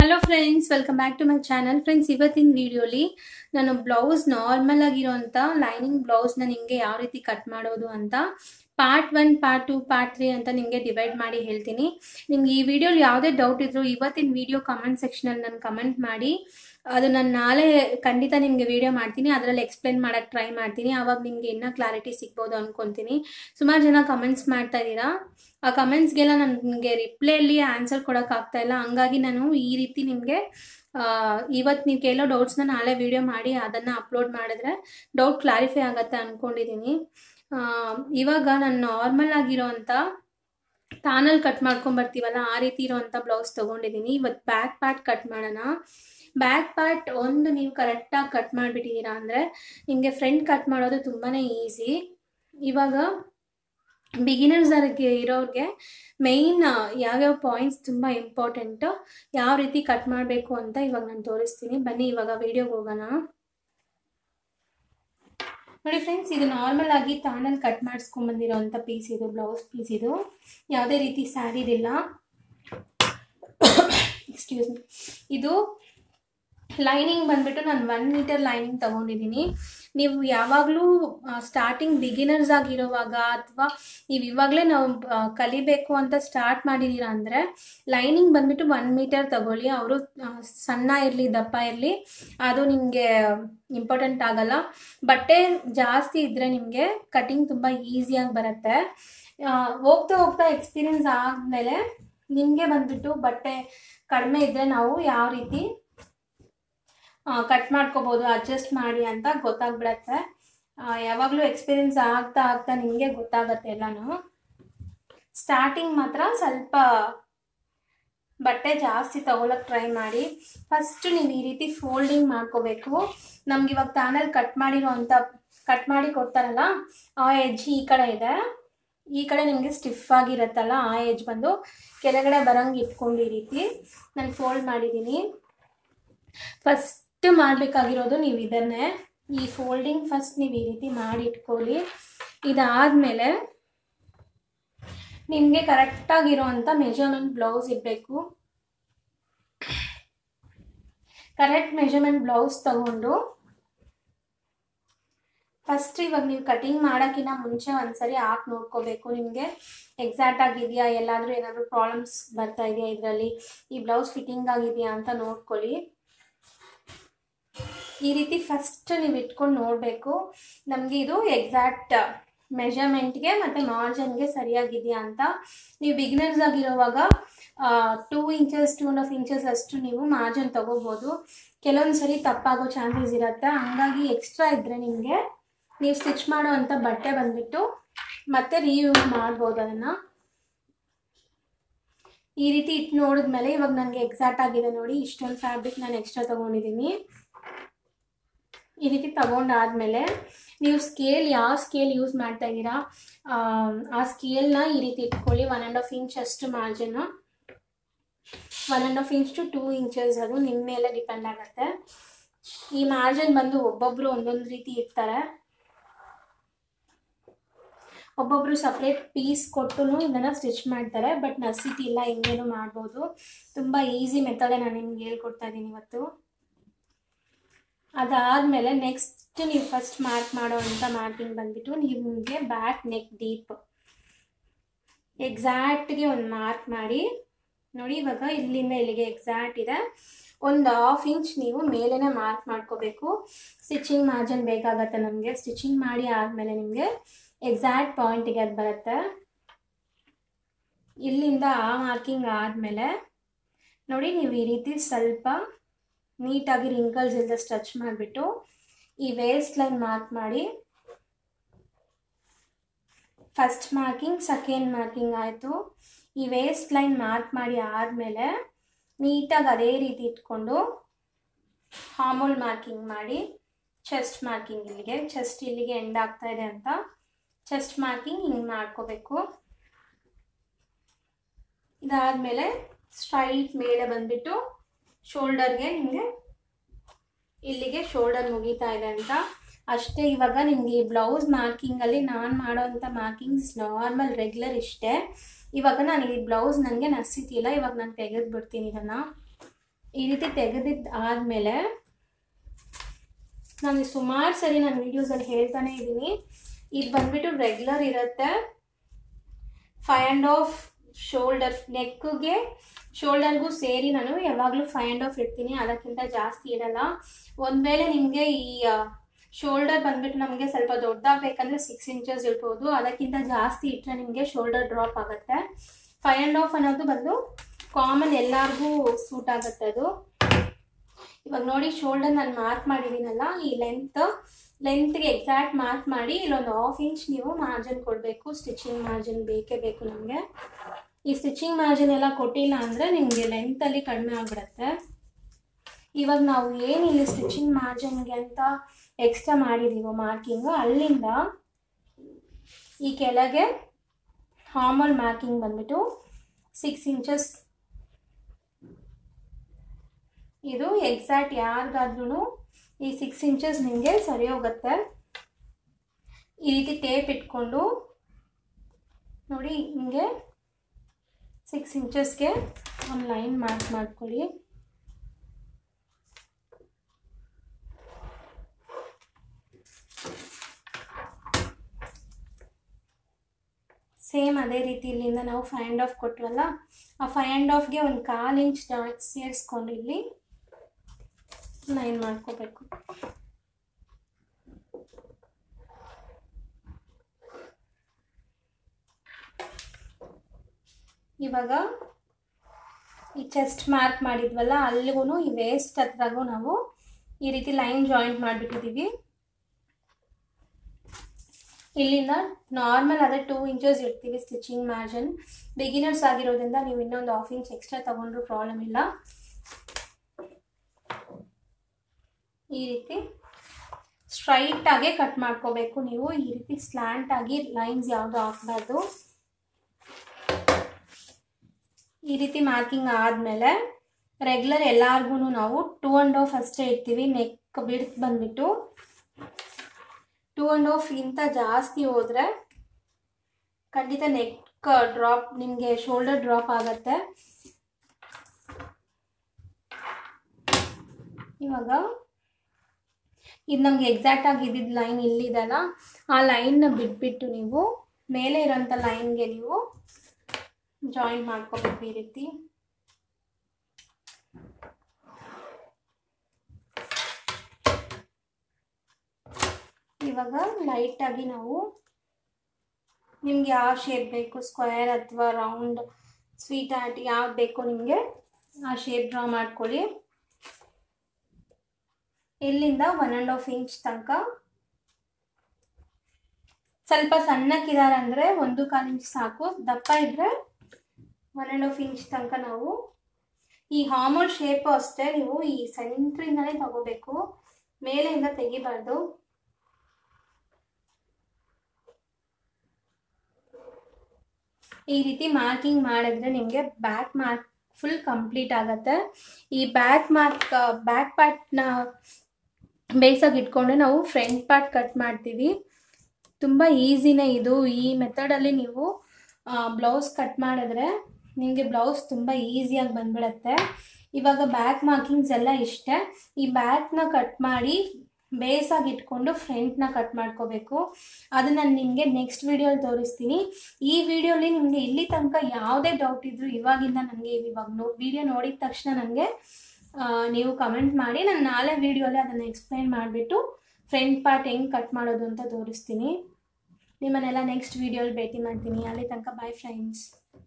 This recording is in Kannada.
hello friends welcome back to my channel friends ಇವತ್ತಿನ ವಿಡಿಯೋಲಿ ನಾನು ಬ್ಲೌಸ್ ನಾರ್ಮಲ್ ಆಗಿರೋಂಥ ಲೈನಿಂಗ್ ಬ್ಲೌಸ್ನ ನಿಮಗೆ ಯಾವ ರೀತಿ ಕಟ್ ಮಾಡೋದು ಅಂತ part one part two part three ಅಂತ ನಿಮಗೆ ಡಿವೈಡ್ ಮಾಡಿ ಹೇಳ್ತೀನಿ ನಿಮ್ಗೆ ಈ ವಿಡಿಯೋಲಿ ಯಾವುದೇ ಡೌಟ್ ಇದ್ರು ಇವತ್ತಿನ ವಿಡಿಯೋ ಕಮೆಂಟ್ ಸೆಕ್ಷನಲ್ಲಿ ನಾನು ಕಮೆಂಟ್ ಮಾಡಿ ಅದು ನಾನು ನಾಳೆ ಖಂಡಿತ ನಿಮಗೆ ವಿಡಿಯೋ ಮಾಡ್ತೀನಿ ಅದರಲ್ಲಿ ಎಕ್ಸ್ಪ್ಲೇನ್ ಮಾಡೋಕ್ಕೆ ಟ್ರೈ ಮಾಡ್ತೀನಿ ಆವಾಗ ನಿಮಗೆ ಇನ್ನೂ ಕ್ಲಾರಿಟಿ ಸಿಗ್ಬೋದು ಅಂದ್ಕೊತೀನಿ ಸುಮಾರು ಜನ ಕಮೆಂಟ್ಸ್ ಮಾಡ್ತಾ ಇದ್ದೀರಾ ಆ ಕಮೆಂಟ್ಸ್ಗೆಲ್ಲ ನನಗೆ ರಿಪ್ಲೈಲಿ ಆನ್ಸರ್ ಕೊಡೋಕ್ಕಾಗ್ತಾ ಇಲ್ಲ ಹಂಗಾಗಿ ನಾನು ಈ ರೀತಿ ನಿಮಗೆ ಇವತ್ತು ನೀವು ಕೇಳೋ ಡೌಟ್ಸ್ನ ನಾಳೆ ವಿಡಿಯೋ ಮಾಡಿ ಅದನ್ನು ಅಪ್ಲೋಡ್ ಮಾಡಿದ್ರೆ ಡೌಟ್ ಕ್ಲಾರಿಫೈ ಆಗುತ್ತೆ ಅಂದ್ಕೊಂಡಿದ್ದೀನಿ ಇವಾಗ ನಾನು ನಾರ್ಮಲ್ ಆಗಿರೋವಂಥ ತಾನಲ್ಲಿ ಕಟ್ ಮಾಡ್ಕೊಂಬರ್ತೀವಲ್ಲ ಆ ರೀತಿ ಇರೋವಂಥ ಬ್ಲೌಸ್ ತೊಗೊಂಡಿದ್ದೀನಿ ಇವತ್ತು ಬ್ಯಾಕ್ ಪಾರ್ಟ್ ಕಟ್ ಮಾಡೋಣ ಬ್ಯಾಕ್ ಪಾರ್ಟ್ ಒಂದು ನೀವು ಕರೆಕ್ಟಾಗಿ ಕಟ್ ಮಾಡಿಬಿಟ್ಟಿದ್ದೀರಾ ಅಂದರೆ ನಿಮಗೆ ಫ್ರಂಟ್ ಕಟ್ ಮಾಡೋದು ತುಂಬಾ ಈಸಿ ಇವಾಗ ಬಿಗಿನರ್ಸರಿಗೆ ಇರೋರಿಗೆ ಮೇಯ್ನ್ ಯಾವ್ಯಾವ ಪಾಯಿಂಟ್ಸ್ ತುಂಬ ಇಂಪಾರ್ಟೆಂಟು ಯಾವ ರೀತಿ ಕಟ್ ಮಾಡಬೇಕು ಅಂತ ಇವಾಗ ನಾನು ತೋರಿಸ್ತೀನಿ ಬನ್ನಿ ಇವಾಗ ವಿಡಿಯೋಗೆ ಹೋಗೋಣ ನೋಡಿ ಫ್ರೆಂಡ್ಸ್ ಇದು ನಾರ್ಮಲ್ ಆಗಿ ತಾನಲ್ಲಿ ಕಟ್ ಮಾಡಿಸ್ಕೊಂಬಂದಿರೋಂಥ ಪೀಸ್ ಇದು ಬ್ಲೌಸ್ ಪೀಸ್ ಇದು ಯಾವುದೇ ರೀತಿ ಸ್ಯಾರಿದಿಲ್ಲ ಎಕ್ಸ್ಕ್ಯೂಸ್ ಮಿ ಇದು ಲೈನಿಂಗ್ ಬಂದ್ಬಿಟ್ಟು ನಾನು ಒನ್ ಮೀಟರ್ ಲೈನಿಂಗ್ ತೊಗೊಂಡಿದ್ದೀನಿ ನೀವು ಯಾವಾಗಲೂ ಸ್ಟಾರ್ಟಿಂಗ್ ಬಿಗಿನರ್ಸ್ ಆಗಿರೋವಾಗ ಅಥವಾ ನೀವು ಇವಾಗಲೇ ನಾವು ಕಲಿಬೇಕು ಅಂತ ಸ್ಟಾರ್ಟ್ ಮಾಡಿದ್ದೀರಾ ಅಂದರೆ ಲೈನಿಂಗ್ ಬಂದ್ಬಿಟ್ಟು ಒನ್ ಮೀಟರ್ ತಗೊಳ್ಳಿ ಅವರು ಸಣ್ಣ ಇರಲಿ ದಪ್ಪ ಇರಲಿ ಅದು ನಿಮಗೆ ಇಂಪಾರ್ಟೆಂಟ್ ಆಗಲ್ಲ ಬಟ್ಟೆ ಜಾಸ್ತಿ ಇದ್ದರೆ ನಿಮಗೆ ಕಟಿಂಗ್ ತುಂಬ ಈಸಿಯಾಗಿ ಬರುತ್ತೆ ಹೋಗ್ತಾ ಹೋಗ್ತಾ ಎಕ್ಸ್ಪೀರಿಯನ್ಸ್ ಆದಮೇಲೆ ನಿಮಗೆ ಬಂದ್ಬಿಟ್ಟು ಬಟ್ಟೆ ಕಡಿಮೆ ಇದ್ದರೆ ನಾವು ಯಾವ ರೀತಿ ಕಟ್ ಮಾಡ್ಕೋಬೋದು ಅಡ್ಜಸ್ಟ್ ಮಾಡಿ ಅಂತ ಗೊತ್ತಾಗ್ಬಿಡತ್ತೆ ಯಾವಾಗಲೂ ಎಕ್ಸ್ಪೀರಿಯನ್ಸ್ ಆಗ್ತಾ ಆಗ್ತಾ ನಿಮಗೆ ಗೊತ್ತಾಗತ್ತೆ ಎಲ್ಲನೂ ಸ್ಟಾರ್ಟಿಂಗ್ ಮಾತ್ರ ಸ್ವಲ್ಪ ಬಟ್ಟೆ ಜಾಸ್ತಿ ತಗೊಳಕ್ಕೆ ಟ್ರೈ ಮಾಡಿ ಫಸ್ಟ್ ನೀವು ಈ ರೀತಿ ಫೋಲ್ಡಿಂಗ್ ಮಾಡ್ಕೋಬೇಕು ನಮ್ಗೆ ಇವಾಗ ತಾನಲ್ಲಿ ಕಟ್ ಮಾಡಿರೋ ಅಂಥ ಕಟ್ ಮಾಡಿ ಕೊಡ್ತಾರಲ್ಲ ಆ ಎಜ್ ಈ ಕಡೆ ಇದೆ ಈ ಕಡೆ ನಿಮಗೆ ಸ್ಟಿಫ್ ಆಗಿರುತ್ತಲ್ಲ ಆ ಎಜ್ ಬಂದು ಕೆಳಗಡೆ ಬರಂಗೆ ಇಟ್ಕೊಂಡು ಈ ರೀತಿ ನಾನು ಫೋಲ್ಡ್ ಮಾಡಿದ್ದೀನಿ ಫಸ್ಟ್ ಮಾಡಬೇಕಾಗಿರೋದು ನೀವು ಇದನ್ನೇ ಈ ಫೋಲ್ಡಿಂಗ್ ಫಸ್ಟ್ ನೀವು ಈ ರೀತಿ ಮಾಡಿ ಇಟ್ಕೊಳ್ಳಿ ಇದಾದಮೇಲೆ ನಿಮಗೆ ಕರೆಕ್ಟಾಗಿರೋವಂಥ ಮೆಜರ್ಮೆಂಟ್ ಬ್ಲೌಸ್ ಇರಬೇಕು ಕರೆಕ್ಟ್ ಮೆಜರ್ಮೆಂಟ್ ಬ್ಲೌಸ್ ತಗೊಂಡು ಫಸ್ಟ್ ಇವಾಗ ನೀವು ಕಟಿಂಗ್ ಮಾಡೋಕ್ಕಿಂತ ಮುಂಚೆ ಒಂದ್ಸರಿ ಹಾಕಿ ನೋಡ್ಕೋಬೇಕು ನಿಮಗೆ ಎಕ್ಸಾಕ್ಟ್ ಆಗಿದೆಯಾ ಎಲ್ಲಾದರೂ ಏನಾದರೂ ಪ್ರಾಬ್ಲಮ್ಸ್ ಬರ್ತಾ ಇದೆಯಾ ಇದರಲ್ಲಿ ಈ ಬ್ಲೌಸ್ ಫಿಟ್ಟಿಂಗ್ ಆಗಿದೆಯಾ ಅಂತ ನೋಡ್ಕೊಳ್ಳಿ ಈ ರೀತಿ ಫಸ್ಟ್ ನೀವು ಇಟ್ಕೊಂಡು ನೋಡಬೇಕು ನಮಗೆ ಇದು ಎಕ್ಸಾಕ್ಟ್ ಮೆಷರ್ಮೆಂಟ್ಗೆ ಮತ್ತು ಮಾರ್ಜನ್ಗೆ ಸರಿಯಾಗಿದೆಯಾ ಅಂತ ನೀವು ಬಿಗಿನರ್ಸ್ ಆಗಿರೋವಾಗ two inches two and half inches ಅಷ್ಟು ನೀವು ಮಾರ್ಜನ್ ತೊಗೋಬೋದು ಕೆಲವೊಂದು ಸರಿ ತಪ್ಪಾಗೋ ಚಾನ್ಸಸ್ ಇರುತ್ತೆ ಹಂಗಾಗಿ ಎಕ್ಸ್ಟ್ರಾ ಇದ್ದರೆ ನಿಮಗೆ ನೀವು ಸ್ಟಿಚ್ ಮಾಡೋ ಅಂಥ ಬಟ್ಟೆ ಬಂದುಬಿಟ್ಟು ಮತ್ತೆ ರೀಯೂಸ್ ಮಾಡ್ಬೋದು ಅದನ್ನು ಈ ರೀತಿ ಇಟ್ಟು ನೋಡಿದ್ಮೇಲೆ ಇವಾಗ ನನಗೆ ಎಕ್ಸಾಕ್ಟ್ ಆಗಿದೆ ನೋಡಿ ಇಷ್ಟೊಂದು ಫ್ಯಾಬ್ರಿಕ್ ನಾನು ಎಕ್ಸ್ಟ್ರಾ ತೊಗೊಂಡಿದ್ದೀನಿ ಈ ರೀತಿ ತಗೊಂಡಾದ್ಮೇಲೆ ನೀವು ಸ್ಕೇಲ್ ಯಾವ ಸ್ಕೇಲ್ ಯೂಸ್ ಮಾಡ್ತಾ ಇದ್ದೀರಾ ಆ ಸ್ಕೇಲ್ನ ಈ ರೀತಿ ಇಟ್ಕೊಳ್ಳಿ ಒನ್ ಆ್ಯಂಡ್ ಹಾಫ್ ಇಂಚ್ ಅಷ್ಟು margin one and half inch to two inches ಅದು ನಿಮ್ಮ ಮೇಲೆ ಡಿಪೆಂಡ್ ಆಗುತ್ತೆ ಈ ಮಾರ್ಜಿನ್ ಬಂದು ಒಬ್ಬೊಬ್ಬರು ಒಂದೊಂದು ರೀತಿ ಇರ್ತಾರೆ ಒಬ್ಬೊಬ್ಬರು ಸಪ್ರೇಟ್ ಪೀಸ್ ಕೊಟ್ಟು ಇದನ್ನು ಸ್ಟಿಚ್ ಮಾಡ್ತಾರೆ ಬಟ್ ನಸಿಟಿ ಇಲ್ಲ ಹಿಂಗೇನು ಮಾಡ್ಬೋದು ತುಂಬ ಈಸಿ ಮೆಥಡೇ ನಾನು ನಿಮ್ಗೆ ಹೇಳ್ಕೊಡ್ತಾ ಇದ್ದೀನಿ ಇವತ್ತು ಅದಾದಮೇಲೆ ನೆಕ್ಸ್ಟ್ ನೀವು ಫಸ್ಟ್ ಮಾರ್ಕ್ ಮಾಡೋ ಅಂಥ ಮಾರ್ಕಿಂಗ್ ಬಂದುಬಿಟ್ಟು ನಿಮಗೆ ಬ್ಯಾಕ್ ನೆಕ್ ಡೀಪ್ ಎಕ್ಸಾಕ್ಟ್ಗೆ ಒಂದು ಮಾರ್ಕ್ ಮಾಡಿ ನೋಡಿ ಇವಾಗ ಇಲ್ಲಿಂದ ಇಲ್ಲಿಗೆ ಎಕ್ಸಾಕ್ಟ್ ಇದೆ ಒಂದು ಹಾಫ್ ಇಂಚ್ ನೀವು ಮೇಲೇ ಮಾರ್ಕ್ ಮಾಡ್ಕೋಬೇಕು ಸ್ಟಿಚಿಂಗ್ ಮಾರ್ಜನ್ ಬೇಕಾಗತ್ತೆ ನಮಗೆ ಸ್ಟಿಚಿಂಗ್ ಮಾಡಿ ಆದಮೇಲೆ ನಿಮಗೆ ಎಕ್ಸಾಕ್ಟ್ ಪಾಯಿಂಟಿಗೆ ಅದು ಬರುತ್ತೆ ಇಲ್ಲಿಂದ ಆ ಮಾರ್ಕಿಂಗ್ ಆದಮೇಲೆ ನೋಡಿ ನೀವು ಈ ರೀತಿ ಸ್ವಲ್ಪ ನೀಟಾಗಿ ರಿಂಕಲ್ಸ್ ಇಲ್ಲದೆ ಸ್ಟಚ್ ಮಾಡಿಬಿಟ್ಟು ಈ ವೇಸ್ಟ್ ಲೈನ್ ಮಾರ್ಕ್ ಮಾಡಿ ಫಸ್ಟ್ ಮಾರ್ಕಿಂಗ್ ಸೆಕೆಂಡ್ ಮಾರ್ಕಿಂಗ್ ಆಯಿತು ಈ ವೇಸ್ಟ್ ಲೈನ್ ಮಾರ್ಕ್ ಮಾಡಿ ಆದಮೇಲೆ ನೀಟಾಗಿ ಅದೇ ರೀತಿ ಇಟ್ಕೊಂಡು ಹಾಮೂಲ್ ಮಾರ್ಕಿಂಗ್ ಮಾಡಿ ಚೆಸ್ಟ್ ಮಾರ್ಕಿಂಗ್ ಇಲ್ಲಿಗೆ ಚೆಸ್ಟ್ ಇಲ್ಲಿಗೆ ಎಂಡ್ ಆಗ್ತಾ ಇದೆ ಅಂತ ಚೆಸ್ಟ್ ಮಾರ್ಕಿಂಗ್ ಹಿಂಗೆ ಮಾಡ್ಕೋಬೇಕು ಇದಾದಮೇಲೆ ಸ್ಟ್ರೈಟ್ ಮೇಲೆ ಬಂದುಬಿಟ್ಟು ಶೋಲ್ಡರ್ಗೆ ನಿಮಗೆ ಇಲ್ಲಿಗೆ ಶೋಲ್ಡರ್ ಮುಗೀತಾ ಇದೆ ಅಂತ ಅಷ್ಟೇ ಇವಾಗ ನಿಮಗೆ ಈ ಬ್ಲೌಸ್ ಮಾರ್ಕಿಂಗಲ್ಲಿ ನಾನು ಮಾಡೋವಂಥ ಮಾರ್ಕಿಂಗ್ಸ್ ನಾರ್ಮಲ್ ರೆಗ್ಯುಲರ್ ಇಷ್ಟೇ ಇವಾಗ ನಾನು ಈ ಬ್ಲೌಸ್ ನನಗೆ ನಸಿತಿಲ್ಲ ಇವಾಗ ನಾನು ತೆಗೆದು ಬಿಡ್ತೀನಿ ಇದನ್ನು ಈ ರೀತಿ ತೆಗೆದಿದ್ದು ಆದಮೇಲೆ ನಾನು ಸುಮಾರು ಸರಿ ನಾನು ವೀಡಿಯೋಸಲ್ಲಿ ಹೇಳ್ತಾನೆ ಇದ್ದೀನಿ ಇದು ಬಂದ್ಬಿಟ್ಟು ರೆಗ್ಯುಲರ್ ಇರುತ್ತೆ ಫೈವ್ ಆ್ಯಂಡ್ ಆಫ್ ಶೋಲ್ಡರ್ ನೆಕ್ಗೆ ಶೋಲ್ಡರ್ಗೂ ಸೇರಿ ನಾನು ಯಾವಾಗಲೂ ಫೈವ್ ಆ್ಯಂಡ್ ಆಫ್ ಇಡ್ತೀನಿ ಅದಕ್ಕಿಂತ ಜಾಸ್ತಿ ಇಡಲ್ಲ ಒಂದು ವೇಳೆ ನಿಮಗೆ ಈ ಶೋಲ್ಡರ್ ಬಂದ್ಬಿಟ್ಟು ನಮಗೆ ಸ್ವಲ್ಪ ದೊಡ್ಡದಾಗಬೇಕಂದ್ರೆ ಸಿಕ್ಸ್ ಇಂಚಸ್ ಇಡ್ಬೋದು ಅದಕ್ಕಿಂತ ಜಾಸ್ತಿ ಇಟ್ಟರೆ ನಿಮಗೆ ಶೋಲ್ಡರ್ ಡ್ರಾಪ್ ಆಗುತ್ತೆ ಫೈವ್ ಆ್ಯಂಡ್ ಆಫ್ ಅನ್ನೋದು ಬಂದು ಕಾಮನ್ ಎಲ್ಲರಿಗೂ ಸೂಟ್ ಆಗುತ್ತೆ ಅದು ಇವಾಗ ನೋಡಿ ಶೋಲ್ಡರ್ ನಾನು ಮಾರ್ಕ್ ಮಾಡಿದ್ದೀನಲ್ಲ ಈ ಲೆಂತ್ ಲೆಂತ್ಗೆ ಎಕ್ಸಾಕ್ಟ್ ಮಾರ್ಕ್ ಮಾಡಿ ಇಲ್ಲೊಂದು ಹಾಫ್ ಇಂಚ್ ನೀವು ಮಾರ್ಜಿನ್ ಕೊಡಬೇಕು ಸ್ಟಿಚಿಂಗ್ ಮಾರ್ಜಿನ್ ಬೇಕೇ ಬೇಕು ನಮಗೆ ಈ ಸ್ಟಿಚಿಂಗ್ ಮಾರ್ಜಿನ್ ಎಲ್ಲ ಕೊಟ್ಟಿಲ್ಲ ಅಂದರೆ ನಿಮಗೆ ಲೆಂತಲ್ಲಿ ಕಡಿಮೆ ಆಗಿಬಿಡುತ್ತೆ ಇವಾಗ ನಾವು ಏನು ಇಲ್ಲಿ ಸ್ಟಿಚಿಂಗ್ ಮಾರ್ಜಿನ್ಗೆ ಅಂತ ಎಕ್ಸ್ಟ್ರಾ ಮಾಡಿದ್ದೀವೋ ಮಾರ್ಕಿಂಗು ಅಲ್ಲಿಂದ ಈ ಕೆಳಗೆ ಹಾರ್ಮಲ್ ಮಾರ್ಕಿಂಗ್ ಬಂದ್ಬಿಟ್ಟು ಸಿಕ್ಸ್ ಇಂಚಸ್ ಇದು ಎಕ್ಸಾಕ್ಟ್ ಯಾರಿಗಾದ್ರೂ ಈ ಸಿಕ್ಸ್ ಇಂಚಸ್ ನಿಮಗೆ ಸರಿ ಹೋಗುತ್ತೆ ಈ ರೀತಿ ಟೇಪ್ ಇಟ್ಕೊಂಡು ನೋಡಿ ಹಿಂಗೆ ಸಿಕ್ಸ್ ಇಂಚಸ್ಗೆ ಒಂದು ಲೈನ್ ಮಾರ್ಕ್ ಮಾಡ್ಕೊಳ್ಳಿ ಸೇಮ್ ಅದೇ ರೀತಿ ಇಲ್ಲಿಂದ ನಾವು ಫೈವ್ ಆ್ಯಂಡ್ ಆಫ್ ಕೊಟ್ವಲ್ಲ ಆ ಫೈವ್ ಆ್ಯಂಡ್ ಆಫ್ಗೆ ಒಂದು ಕಾಲು ಇಂಚ್ ಸೇರಿಸ್ಕೊಂಡು ಇಲ್ಲಿ ಲೈನ್ ಮಾಡ್ಕೋಬೇಕು ಇವಾಗ ಈ ಚೆಸ್ಟ್ ಮಾರ್ಕ್ ಮಾಡಿದ್ವಲ್ಲ ಅಲ್ಲಿಗೂ ಈ ವೇಸ್ಟ್ ಹತ್ರಗೂ ನಾವು ಈ ರೀತಿ ಲೈನ್ ಜಾಯಿಂಟ್ ಮಾಡಿಬಿಟ್ಟಿದ್ದೀವಿ ಇಲ್ಲಿಂದ ನಾರ್ಮಲ್ ಅದೇ ಟೂ ಇಂಚಸ್ ಇಡ್ತೀವಿ ಸ್ಟಿಚಿಂಗ್ ಮಾರ್ಜಿನ್ ಬಿಗಿನರ್ಸ್ ಆಗಿರೋದ್ರಿಂದ ನೀವು ಇನ್ನೊಂದು ಹಾಫ್ ಇಂಚ್ ಎಕ್ಸ್ಟ್ರಾ ತಗೊಂಡ್ರು ಪ್ರಾಬ್ಲಮ್ ಇಲ್ಲ ಈ ರೀತಿ ಸ್ಟ್ರೈಟ್ ಆಗಿ ಕಟ್ ಮಾಡ್ಕೋಬೇಕು ನೀವು ಈ ರೀತಿ ಸ್ಲ್ಯಾಂಟ್ ಆಗಿ ಲೈನ್ಸ್ ಯಾವುದು ಹಾಕ್ಬಾರ್ದು ಈ ರೀತಿ ಮಾರ್ಕಿಂಗ್ ಆದಮೇಲೆ ರೆಗ್ಯುಲರ್ ಎಲ್ಲಾರ್ಗು ನಾವು ಟೂ ಆ್ಯಂಡ್ ಹಾಫ್ ಅಷ್ಟೇ ಇಡ್ತೀವಿ ನೆಕ್ ಬಿಡ್ತ್ ಬಂದ್ಬಿಟ್ಟು ಟೂ ಆ್ಯಂಡ್ ಹಾಫ್ ಇಂತ ಜಾಸ್ತಿ ಹೋದರೆ ಖಂಡಿತ ನೆಕ್ ಡ್ರಾಪ್ ನಿಮಗೆ ಶೋಲ್ಡರ್ ಡ್ರಾಪ್ ಆಗುತ್ತೆ ಇವಾಗ ಇದು ನಮಗೆ ಎಕ್ಸಾಕ್ಟ್ ಆಗಿ ಇದ್ದಿದ್ದು ಲೈನ್ ಇಲ್ಲಿದೆಲ್ಲ ಆ ಲೈನ್ನ ಬಿಟ್ಬಿಟ್ಟು ನೀವು ಮೇಲೆ ಇರೋಂಥ ಲೈನ್ಗೆ ನೀವು ಜಾಯಿನ್ ಮಾಡ್ಕೋಬೇಕು ಈ ರೀತಿ ಇವಾಗ ಲೈಟಾಗಿ ನಾವು ನಿಮ್ಗೆ ಯಾವ ಶೇಪ್ ಬೇಕು ಸ್ಕ್ವೇರ್ ಅಥವಾ ರೌಂಡ್ ಸ್ವೀಟ್ ಆರ್ಟ್ ಯಾವ್ದು ಬೇಕೋ ನಿಮಗೆ ಆ ಶೇಪ್ ಡ್ರಾ ಮಾಡ್ಕೊಳ್ಳಿ ಇಲ್ಲಿಂದ ಒನ್ ಆ್ಯಂಡ್ ಹಾಫ್ ಇಂಚ್ ತನಕ ಸ್ವಲ್ಪ ಸಣ್ಣಕ್ಕಿದ್ದಾರೆ ಅಂದರೆ ಒಂದು ಕಾಲು ಇಂಚ್ ಸಾಕು ದಪ್ಪ ಇದ್ದರೆ ಒನ್ ಆ್ಯಂಡ್ ಹಾಫ್ ಇಂಚ್ ತನಕ ನಾವು ಈ ಹಾರ್ಮೋನ್ ಶೇಪು ಅಷ್ಟೇ ನೀವು ಈ ಸೆಂಟ್ರಿಂದಲೇ ತಗೋಬೇಕು ಮೇಲೆಯಿಂದ ತೆಗಿಬಾರ್ದು ಈ ರೀತಿ ಮಾರ್ಕಿಂಗ್ ಮಾಡಿದ್ರೆ ನಿಮಗೆ ಬ್ಯಾಕ್ ಮಾರ್ಕ್ ಫುಲ್ ಕಂಪ್ಲೀಟ್ ಆಗುತ್ತೆ ಈ ಬ್ಯಾಕ್ ಮಾರ್ಕ್ ಬ್ಯಾಕ್ ಪಾರ್ಟ್ನ ಬೇಸಾಗಿ ಇಟ್ಕೊಂಡು ನಾವು ಫ್ರಂಟ್ ಪಾರ್ಟ್ ಕಟ್ ಮಾಡ್ತೀವಿ ತುಂಬ ಈಸಿನೇ ಇದು ಈ ಮೆಥಡಲ್ಲಿ ನೀವು ಬ್ಲೌಸ್ ಕಟ್ ಮಾಡಿದ್ರೆ ನಿಮಗೆ ಬ್ಲೌಸ್ ತುಂಬ ಈಸಿಯಾಗಿ ಬಂದ್ಬಿಡುತ್ತೆ ಇವಾಗ ಬ್ಯಾಕ್ ಮಾರ್ಕಿಂಗ್ಸ್ ಎಲ್ಲ ಇಷ್ಟೇ ಈ ಬ್ಯಾಕ್ನ ಕಟ್ ಮಾಡಿ ಬೇಸಾಗಿ ಇಟ್ಕೊಂಡು ಫ್ರಂಟ್ನ ಕಟ್ ಮಾಡ್ಕೋಬೇಕು ಅದನ್ನು ನಾನು ನಿಮಗೆ ನೆಕ್ಸ್ಟ್ ವೀಡಿಯೋಲಿ ತೋರಿಸ್ತೀನಿ ಈ ವಿಡಿಯೋಲಿ ನಿಮಗೆ ಇಲ್ಲಿ ತನಕ ಯಾವುದೇ ಡೌಟ್ ಇದ್ದರೂ ಇವಾಗಿಂದ ನನಗೆ ಇವಾಗ ನೋ ವಿಡಿಯೋ ನೋಡಿದ ತಕ್ಷಣ ನನಗೆ ನೀವು ಕಮೆಂಟ್ ಮಾಡಿ ನಾನು ನಾಳೆ ವೀಡಿಯೋಲಿ ಅದನ್ನು ಎಕ್ಸ್ಪ್ಲೈನ್ ಮಾಡಿಬಿಟ್ಟು ಫ್ರಂಟ್ ಪಾರ್ಟ್ ಹೆಂಗೆ ಕಟ್ ಮಾಡೋದು ಅಂತ ತೋರಿಸ್ತೀನಿ ನಿಮ್ಮನ್ನೆಲ್ಲ ನೆಕ್ಸ್ಟ್ ವೀಡಿಯೋಲಿ ಭೇಟಿ ಮಾಡ್ತೀನಿ ಅಲ್ಲಿ ತನಕ ಬಾಯ್ ಫ್ರೆಂಡ್ಸ್